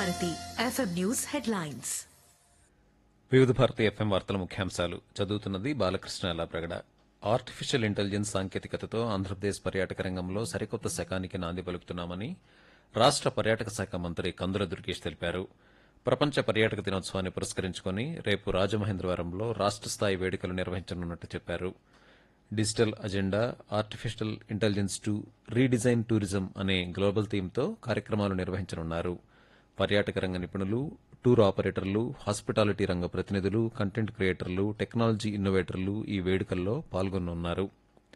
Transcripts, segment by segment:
Bharati FM news headlines వివిధ Bharati FM వార్తల ముఖ్యాంశాలు చదువుతున్నది బాలకృష్ణ లాప్రగడ ఆర్టిఫిషియల్ ఇంటెలిజెన్స్ సాంకేతికతతో ఆంధ్రప్రదేశ్ పర్యాటక రంగంలో సరికొత్త శకానికి నాంది పలుకుతున్నామని రాష్ట పర్యాటక శాఖ మంత్రి కందుల దుర్గేష్ తెలిపారు ప్రపంచ పర్యాటక దినోత్సవాన్ని పురస్కరించుకుని రేపు రాజమహేంద్రవరంలో రాష్ట స్థాయి వేడుకలు నిర్వహించనున్నట్టు చెప్పారు digital agenda artificial intelligence to redesign tourism అనే గ్లోబల్ థీమ్తో కార్యక్రమాలు నిర్వహించనున్నారు పర్యాటక రంగ నిపుణులు టూర్ ఆపరేటర్లు హాస్పిటాలిటీ రంగ ప్రతినిధులు కంటెంట్ క్రియేటర్లు టెక్నాలజీ ఇన్నోవేటర్లు ఈ వేడుకల్లో పాల్గొనున్నారు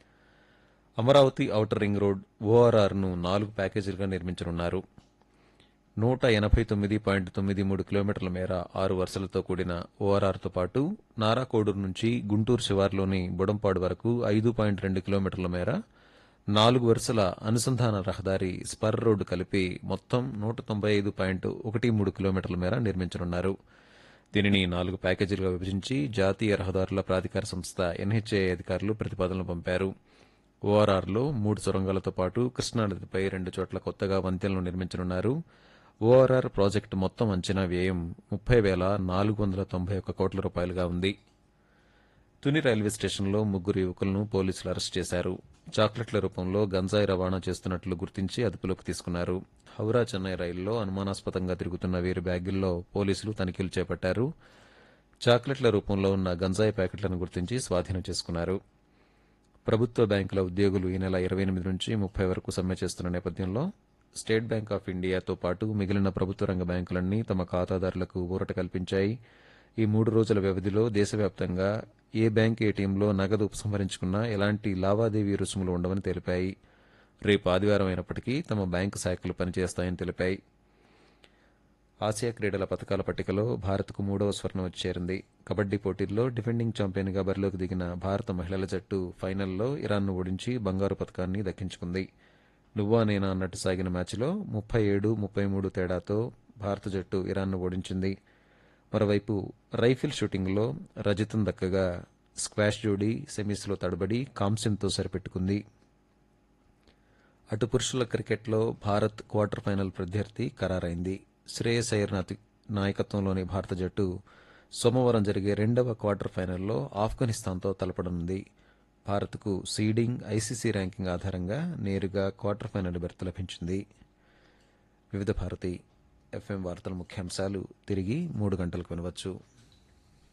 Amaravati outer ring road ORR ను నాలుగు ప్యాకేజీలుగా నిర్మించనున్నారు నూట ఎనభై తొమ్మిది పాయింట్ తొమ్మిది మూడు కిలోమీటర్ల మేర ఆరు వరుసలతో కూడిన ఓఆర్ఆర్తో పాటు నారాకోడూరు నుంచి గుంటూరు శివార్లోని బుడంపాడు వరకు ఐదు పాయింట్ రెండు కిలోమీటర్ల మేర నాలుగు వరుసల అనుసంధాన రహదారి స్పర్ రోడ్డు కలిపి మొత్తం నూట తొంభై ఐదు పాయింట్ ఒకటి మూడు కిలోమీటర్ల మేర నిర్మించనున్నారు దీనిని నాలుగు ప్యాకేజీలుగా విభజించి జాతీయ రహదారుల ప్రాధికార సంస్థ ఎన్హెచ్ఏ అధికారులు ప్రతిపాదనలు పంపారు ఓఆర్ఆర్లో మూడు సొరంగాలతో పాటు కృష్ణానదిపై రెండు చోట్ల కొత్తగా వంతెనలు నిర్మించనున్నారు ఓఆర్ఆర్ ప్రాజెక్టు మొత్తం అంచనా వ్యయం ముప్పై వేల నాలుగు వందల తొంభై ఒక్క కోట్ల రూపాయలుగా ఉంది తుని రైల్వే స్టేషన్లో ముగ్గురు యువకులను పోలీసులు అరెస్ట్ చేశారు చాక్లెట్ల రూపంలో గంజాయి రవాణా చేస్తున్నట్లు గుర్తించి అదుపులోకి తీసుకున్నారు హౌరా చెన్నై రైల్లో అనుమానాస్పదంగా తిరుగుతున్న వీరి బ్యాగుల్లో పోలీసులు తనిఖీలు చేపట్టారు చాక్లెట్ల రూపంలో ఉన్న గంజాయి ప్యాకెట్లను గుర్తించి స్వాధీనం చేసుకున్నారు ప్రభుత్వ బ్యాంకుల ఉద్యోగులు ఈ నెల ఇరవై ఎనిమిది నుంచి ముప్పై వరకు సమ్మె చేస్తున్న నేపథ్యంలో స్టేట్ బ్యాంక్ ఆఫ్ ఇండియాతో పాటు మిగిలిన ప్రభుత్వ రంగ బ్యాంకులన్నీ తమ ఖాతాదారులకు ఊరట కల్పించాయి ఈ మూడు రోజుల వ్యవధిలో దేశవ్యాప్తంగా ఏ బ్యాంక్ ఏటీఎంలో నగదు ఉపసంహరించుకున్నా ఎలాంటి లావాదేవీ రుసుములు ఉండవని తెలిపాయి రేపు ఆదివారం అయినప్పటికీ తమ బ్యాంకు శాఖలు పనిచేస్తాయని తెలిపాయి ఆసియా క్రీడల పథకాల పట్టికలో భారత్కు మూడవ స్వర్ణం వచ్చి చేరింది కబడ్డీ పోటీల్లో డిఫెండింగ్ ఛాంపియన్గా బరిలోకి దిగిన భారత మహిళల జట్టు ఫైనల్లో ఇరాన్ను ఓడించి బంగారు పథకాన్ని దక్కించుకుంది నువ్వా నేనా అన్నట్టు సాగిన మ్యాచ్లో ముప్పై ఏడు ముప్పై మూడు తేడాతో భారత జట్టు ఇరాన్ను ఓడించింది మరోవైపు రైఫిల్ షూటింగ్లో రజతం దక్కగా స్క్వాష్ జోడీ సెమీస్లో తడబడి కాంస్యంతో సరిపెట్టుకుంది అటు పురుషుల క్రికెట్లో భారత్ క్వార్టర్ ఫైనల్ ప్రత్యర్థి ఖరారైంది శ్రేయస్ అయ్యర్ నాతి- నాయకత్వంలోని భారత జట్టు సోమవారం జరిగే రెండవ క్వార్టర్ ఫైనల్లో ఆఫ్ఘనిస్తాన్తో తలపడనుంది భారత్కు సీడింగ్ ఐసీసీ ర్యాంకింగ్ ఆధారంగా నేరుగా క్వార్టర్ ఫైనల్ బెర్త్ లభించింది వివిధ భారతి ఎఫ్ఎం వార్తల ముఖ్యాంశాలు తిరిగి మూడు గంటలకు వినవచ్చు